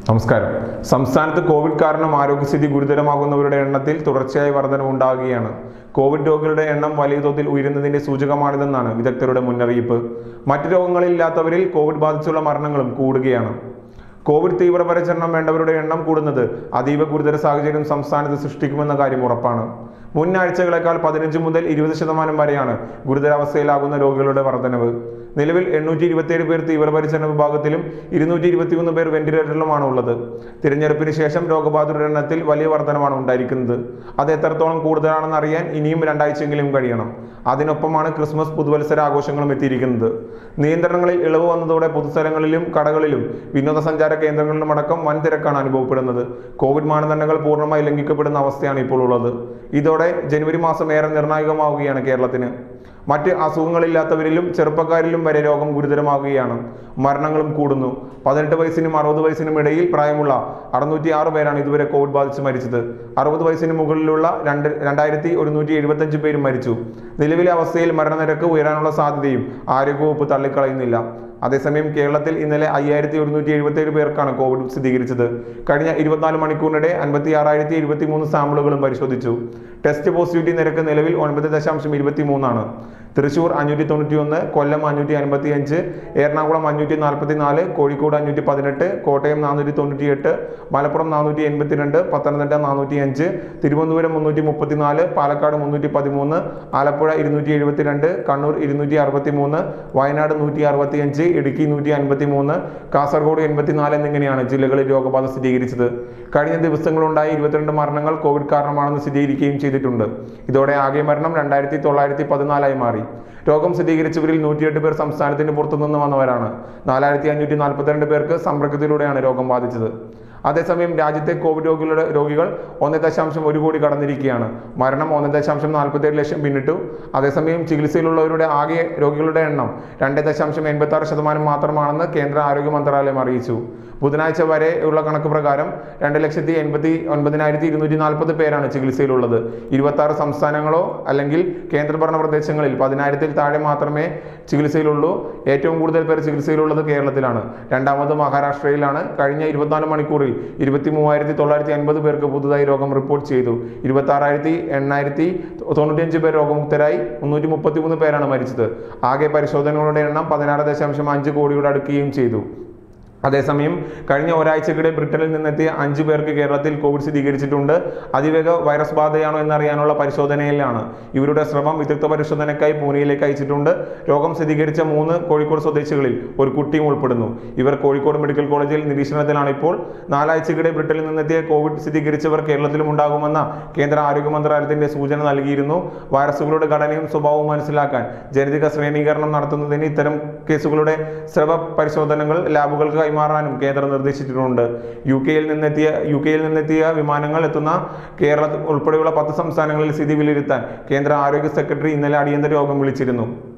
നമസ്കാരം സംസ്ഥാനത്ത് കോവിഡ് കാരണം ആരോഗ്യസ്ഥിതി ഗുരുതരമാകുന്നവരുടെ എണ്ണത്തിൽ തുടർച്ചയായി വർധനവുണ്ടാകുകയാണ് കോവിഡ് രോഗികളുടെ എണ്ണം വലിയ തോതിൽ ഉയരുന്നതിന്റെ സൂചകമാണിതെന്നാണ് വിദഗ്ധരുടെ മുന്നറിയിപ്പ് മറ്റു രോഗങ്ങളില്ലാത്തവരിൽ കോവിഡ് ബാധിച്ചുള്ള മരണങ്ങളും കൂടുകയാണ് കോവിഡ് തീവ്രപരിചരണം വേണ്ടവരുടെ എണ്ണം കൂടുന്നത് അതീവ ഗുരുതര സാഹചര്യം സംസ്ഥാനത്ത് സൃഷ്ടിക്കുമെന്ന കാര്യം ഉറപ്പാണ് മുൻ ആഴ്ചകളെക്കാൾ പതിനഞ്ച് മുതൽ ഇരുപത് ശതമാനം വരെയാണ് ഗുരുതരാവസ്ഥയിലാകുന്ന രോഗികളുടെ വർധനവ് നിലവിൽ എണ്ണൂറ്റി ഇരുപത്തിയേഴ് പേർ തീവ്രപരിചരണ വിഭാഗത്തിലും ഇരുന്നൂറ്റി ഇരുപത്തിമൂന്ന് പേർ വെന്റിലേറ്ററിലുമാണ് ഉള്ളത് തിരഞ്ഞെടുപ്പിന് ശേഷം രോഗബാധിതരുടെ എണ്ണത്തിൽ വലിയ വർധനമാണ് ഉണ്ടായിരിക്കുന്നത് അത് എത്രത്തോളം കൂടുതലാണെന്ന് അറിയാൻ ഇനിയും രണ്ടാഴ്ചയെങ്കിലും കഴിയണം അതിനൊപ്പമാണ് ക്രിസ്മസ് പുതുവത്സര ആഘോഷങ്ങളും എത്തിയിരിക്കുന്നത് നിയന്ത്രണങ്ങളിൽ ഇളവ് വന്നതോടെ പൊതുസ്ഥലങ്ങളിലും കടകളിലും വിനോദസഞ്ചാര കേന്ദ്രങ്ങളിലും അടക്കം വൻ തിരക്കാണ് അനുഭവപ്പെടുന്നത് കോവിഡ് മാനദണ്ഡങ്ങൾ പൂർണ്ണമായി ലംഘിക്കപ്പെടുന്ന അവസ്ഥയാണ് ഇപ്പോൾ ഉള്ളത് ഇതോടെ ജനുവരി മാസം ഏറെ നിർണായകമാവുകയാണ് കേരളത്തിന് മറ്റ് അസുഖങ്ങളില്ലാത്തവരിലും ചെറുപ്പക്കാരിലും വരെ രോഗം ഗുരുതരമാകുകയാണ് മരണങ്ങളും കൂടുന്നു പതിനെട്ട് വയസ്സിനും അറുപത് വയസ്സിനും ഇടയിൽ പ്രായമുള്ള അറുന്നൂറ്റി ആറ് പേരാണ് ഇതുവരെ കോവിഡ് ബാധിച്ച് മരിച്ചത് അറുപത് വയസ്സിന് മുകളിലുള്ള രണ്ട് രണ്ടായിരത്തി ഒരുന്നൂറ്റി എഴുപത്തഞ്ച് പേരും മരിച്ചു നിലവിലെ അവസ്ഥയിൽ മരണനിരക്ക് ഉയരാനുള്ള സാധ്യതയും ആരോഗ്യവകുപ്പ് തള്ളിക്കളയുന്നില്ല അതേസമയം കേരളത്തിൽ ഇന്നലെ അയ്യായിരത്തി ഒരുന്നൂറ്റി എഴുപത്തി ഏഴ് പേർക്കാണ് കോവിഡ് സ്ഥിരീകരിച്ചത് കഴിഞ്ഞ ഇരുപത്തിനാല് മണിക്കൂറിനിടെ അൻപത്തി ആറായിരത്തി ഇരുപത്തി മൂന്ന് സാമ്പിളുകളും പരിശോധിച്ചു ടെസ്റ്റ് പോസിറ്റിവിറ്റി നിരക്ക് നിലവിൽ ഒൻപത് ദശാംശം ഇരുപത്തി മൂന്നാണ് തൃശൂർ അഞ്ഞൂറ്റി തൊണ്ണൂറ്റി ഒന്ന് കൊല്ലം അഞ്ഞൂറ്റി അൻപത്തി അഞ്ച് എറണാകുളം അഞ്ഞൂറ്റി നാൽപ്പത്തി നാല് കോഴിക്കോട് അഞ്ഞൂറ്റി പതിനെട്ട് കോട്ടയം നാനൂറ്റി തൊണ്ണൂറ്റി എട്ട് മലപ്പുറം നാനൂറ്റി എൺപത്തിരണ്ട് പത്തനംതിട്ട നാനൂറ്റി അഞ്ച് തിരുവനന്തപുരം മുന്നൂറ്റി മുപ്പത്തിനാല് പാലക്കാട് മുന്നൂറ്റി പതിമൂന്ന് ആലപ്പുഴ ഇരുന്നൂറ്റി എഴുപത്തിരണ്ട് കണ്ണൂർ ഇരുന്നൂറ്റി അറുപത്തി മൂന്ന് വയനാട് നൂറ്റി അറുപത്തി അഞ്ച് ഇടുക്കി നൂറ്റി അൻപത്തി മൂന്ന് കാസർഗോഡ് എൺപത്തിനാല് എന്നിങ്ങനെയാണ് ജില്ലകളിൽ രോഗബാധ സ്ഥിരീകരിച്ചത് കഴിഞ്ഞ ദിവസങ്ങളുണ്ടായ ഇരുപത്തിരണ്ട് മരണങ്ങൾ കോവിഡ് കാരണമാണെന്ന് സ്ഥിരീകരിക്കുകയും ചെയ്തിട്ടുണ്ട് ഇതോടെ ആകെ മരണം രണ്ടായിരത്തി തൊള്ളായിരത്തി പതിനാലായി മാറി രോഗം സ്ഥിരീകരിച്ചവരിൽ നൂറ്റിയെട്ട് പേർ സംസ്ഥാനത്തിന് പുറത്തുനിന്ന് വന്നവരാണ് നാലായിരത്തി അഞ്ഞൂറ്റി നാൽപ്പത്തിരണ്ട് പേർക്ക് സമ്പർക്കത്തിലൂടെയാണ് രോഗം ബാധിച്ചത് അതേസമയം രാജ്യത്തെ കോവിഡ് രോഗികളുടെ രോഗികൾ ഒന്ന് ദശാംശം ഒരു കോടി കടന്നിരിക്കുകയാണ് മരണം ഒന്ന് ദശാംശം നാൽപ്പത്തേഴ് ലക്ഷം പിന്നിട്ടു അതേസമയം ചികിത്സയിലുള്ളവരുടെ ആകെ രോഗികളുടെ എണ്ണം രണ്ട് ദശാംശം എൺപത്തി ആറ് ശതമാനം മാത്രമാണെന്ന് കേന്ദ്ര ആരോഗ്യ മന്ത്രാലയം അറിയിച്ചു ബുധനാഴ്ച വരെ ഉള്ള കണക്ക് പ്രകാരം രണ്ട് ലക്ഷത്തി എൺപത്തി ഒൻപതിനായിരത്തി ഇരുന്നൂറ്റി നാൽപ്പത് പേരാണ് ചികിത്സയിലുള്ളത് ഇരുപത്തി ആറ് സംസ്ഥാനങ്ങളോ അല്ലെങ്കിൽ കേന്ദ്രഭരണ പ്രദേശങ്ങളിൽ പതിനായിരത്തിൽ താഴെ മാത്രമേ ചികിത്സയിലുള്ളൂ ഏറ്റവും കൂടുതൽ പേർ ചികിത്സയിലുള്ളത് കേരളത്തിലാണ് രണ്ടാമത് മഹാരാഷ്ട്രയിലാണ് കഴിഞ്ഞ ഇരുപത്തിനാല് മണിക്കൂറിൽ ഇരുപത്തി മൂവായിരത്തി തൊള്ളായിരത്തി അൻപത് പേർക്ക് പുതുതായി രോഗം റിപ്പോർട്ട് ചെയ്തു ഇരുപത്തി ആറായിരത്തി എണ്ണായിരത്തി തൊണ്ണൂറ്റിയഞ്ച് പേർ രോഗമുക്തരായി മുന്നൂറ്റി മുപ്പത്തി മൂന്ന് പേരാണ് മരിച്ചത് ആകെ പരിശോധനകളുടെ എണ്ണം പതിനാറ് ദശാംശം അഞ്ച് കോടിയോട് അടുക്കുകയും ചെയ്തു അതേസമയം കഴിഞ്ഞ ഒരാഴ്ചക്കിടെ ബ്രിട്ടനിൽ നിന്നെത്തിയ അഞ്ചു പേർക്ക് കേരളത്തിൽ കോവിഡ് സ്ഥിരീകരിച്ചിട്ടുണ്ട് അതിവേഗ വൈറസ് ബാധയാണോ എന്നറിയാനുള്ള പരിശോധനയിലാണ് ഇവരുടെ ശ്രമം വിദഗ്ധ പരിശോധനയ്ക്കായി പൂനെയിലേക്ക് അയച്ചിട്ടുണ്ട് രോഗം സ്ഥിരീകരിച്ച മൂന്ന് കോഴിക്കോട് സ്വദേശികളിൽ ഒരു കുട്ടിയും ഉൾപ്പെടുന്നു ഇവർ കോഴിക്കോട് മെഡിക്കൽ കോളേജിൽ നിരീക്ഷണത്തിലാണ് ഇപ്പോൾ നാലാഴ്ചക്കിടെ ബ്രിട്ടനിൽ നിന്നെത്തിയ കോവിഡ് സ്ഥിരീകരിച്ചവർ കേരളത്തിലും ഉണ്ടാകുമെന്ന കേന്ദ്ര ആരോഗ്യ മന്ത്രാലയത്തിന്റെ സൂചന നൽകിയിരുന്നു വൈറസുകളുടെ ഘടനയും സ്വഭാവവും മനസ്സിലാക്കാൻ ജനിതക ശ്രേണീകരണം നടത്തുന്നതിന് ഇത്തരം കേസുകളുടെ സ്രവ പരിശോധനകൾ ലാബുകൾക്ക് കൈമാറാനും കേന്ദ്രം നിർദ്ദേശിച്ചിട്ടുണ്ട് യു കെയിൽ നിന്നെത്തിയ യു കെയിൽ നിന്നെത്തിയ വിമാനങ്ങൾ എത്തുന്ന കേരളത്തിൽ ഉൾപ്പെടെയുള്ള പത്ത് സംസ്ഥാനങ്ങളിൽ സ്ഥിതി വിലയിരുത്താൻ കേന്ദ്ര ആരോഗ്യ സെക്രട്ടറി ഇന്നലെ അടിയന്തര യോഗം വിളിച്ചിരുന്നു